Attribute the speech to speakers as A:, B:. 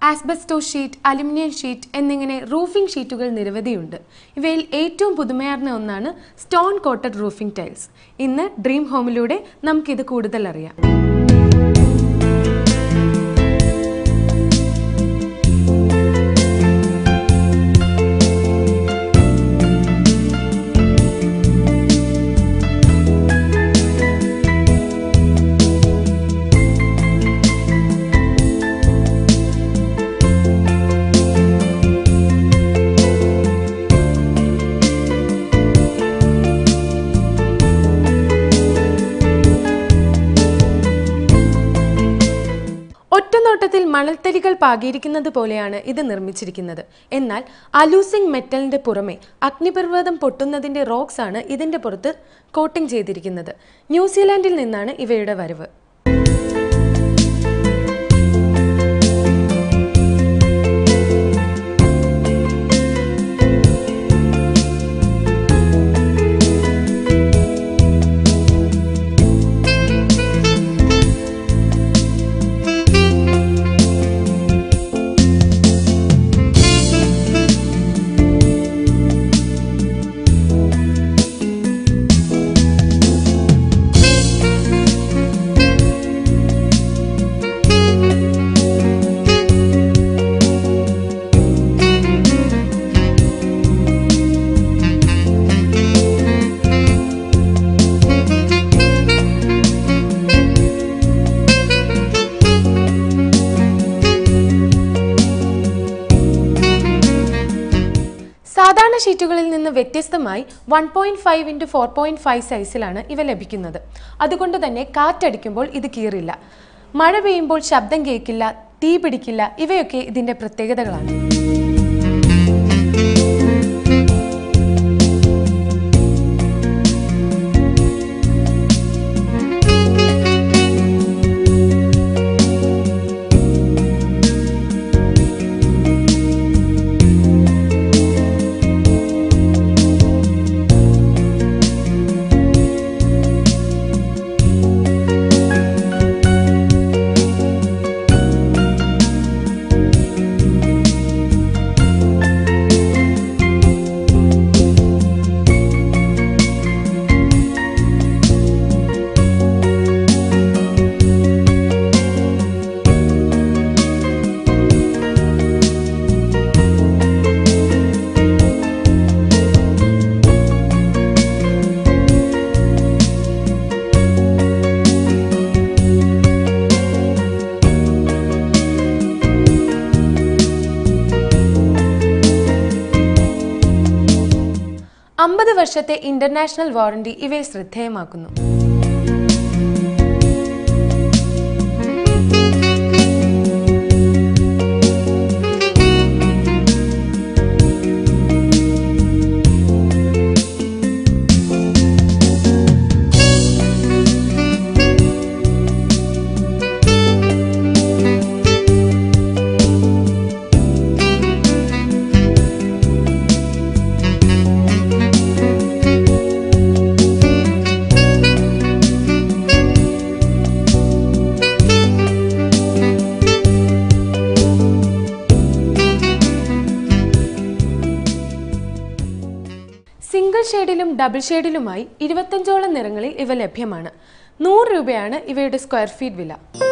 A: ആസ്ബസ്റ്റോ sheet aluminium sheet എന്നിങ്ങനെ roofing ഷീറ്റുകൾ നിരവധിയുണ്ട് ഇവയിൽ ഏറ്റവും പുതുമയാർന്ന ഒന്നാണ് സ്റ്റോൺ കോട്ടഡ് റൂഫിംഗ് ടൈൽസ് ഇന്ന് ഡ്രീം ഹോമിലൂടെ നമുക്കിത് കൂടുതൽ അറിയാം ഒറ്റനോട്ടത്തിൽ മണൽത്തരികൾ പാകിയിരിക്കുന്നത് പോലെയാണ് ഇത് നിർമ്മിച്ചിരിക്കുന്നത് എന്നാൽ അലൂസിംഗ് മെറ്റലിന്റെ പുറമെ അഗ്നിപർവ്വതം പൊട്ടുന്നതിന്റെ റോക്സ് ആണ് ഇതിന്റെ പുറത്ത് കോട്ടിംഗ് ചെയ്തിരിക്കുന്നത് ന്യൂസിലാൻഡിൽ നിന്നാണ് ഇവയുടെ വരവ് സാധാരണ ഷീറ്റുകളിൽ നിന്ന് വ്യത്യസ്തമായി one point five into four point five സൈസിലാണ് ഇവ ലഭിക്കുന്നത് അതുകൊണ്ട് തന്നെ കാറ്റടിക്കുമ്പോൾ ഇത് കീറില്ല മഴ പെയ്യുമ്പോൾ ശബ്ദം കേൾക്കില്ല തീ പിടിക്കില്ല ഇവയൊക്കെ ഇതിന്റെ പ്രത്യേകതകളാണ് അമ്പത് വർഷത്തെ ഇന്റർനാഷണൽ വാറണ്ടി ഇവയെ ശ്രദ്ധേയമാക്കുന്നു സിംഗിൾ ഷെയ്ഡിലും ഡബിൾ ഷെയ്ഡിലുമായി ഇരുപത്തഞ്ചോളം നിറങ്ങളിൽ ഇവ ലഭ്യമാണ് നൂറ് രൂപയാണ് ഇവയുടെ സ്ക്വയർ ഫീറ്റ് വില